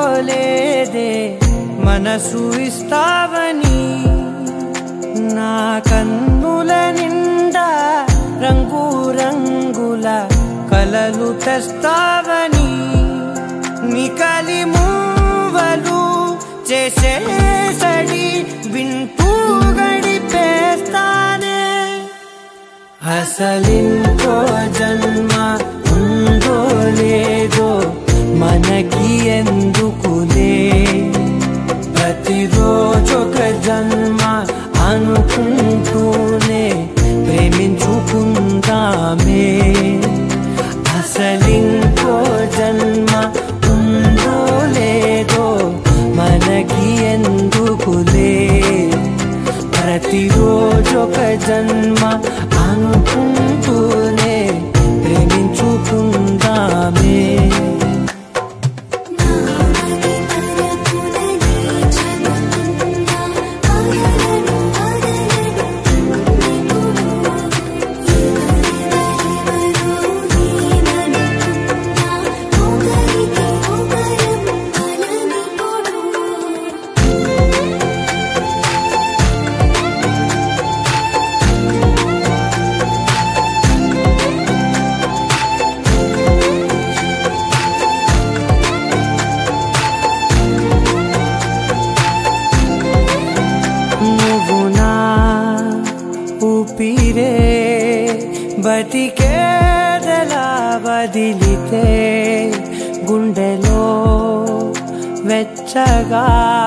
అనుకోలేదే మనసు ఇస్తావని నా కన్నుల నిండా రంగు రంగుల కలలు తెస్తావని నికలి మూవలు చేసే సడి వింటూ గడిపేస్తానే అసలింకో జన్మ ఉందో లేదో మనకి ఎందుకులే ప్రతిరోజొక జన్మ అనుకుంటూనే ప్రేమించుకుందామే అసలింకో జన్మ ఉందో లేదో మనకి ఎందుకులే ప్రతిరోజొక జన్మ అనుకుంటూనే ప్రేమించుకుందామే నామది తరపునని చెబుతున్నా పగలను పగలను ఎవరెవరు నేననుకున్నా ఒకరికి ఒకరం బలమిప్పుడు నువ్వు నా ఊపిరే బతికేదలా వదిలితే గుండెలో వెచ్చగా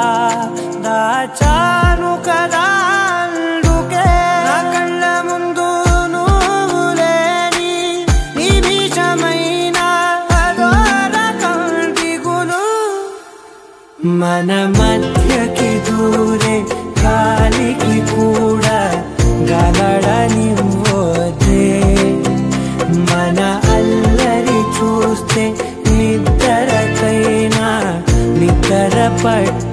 దాచాను కదా అందుకే నా కళ్ళ ముందు నువ్వు లేని నిమిషమైన అదోర కంటిగులు మన మధ్యకి దూరే గాలికి కూడా గలడనివ్వదే మన అల్లరి చూస్తే నిద్రకైనా నిద్ర పట్ట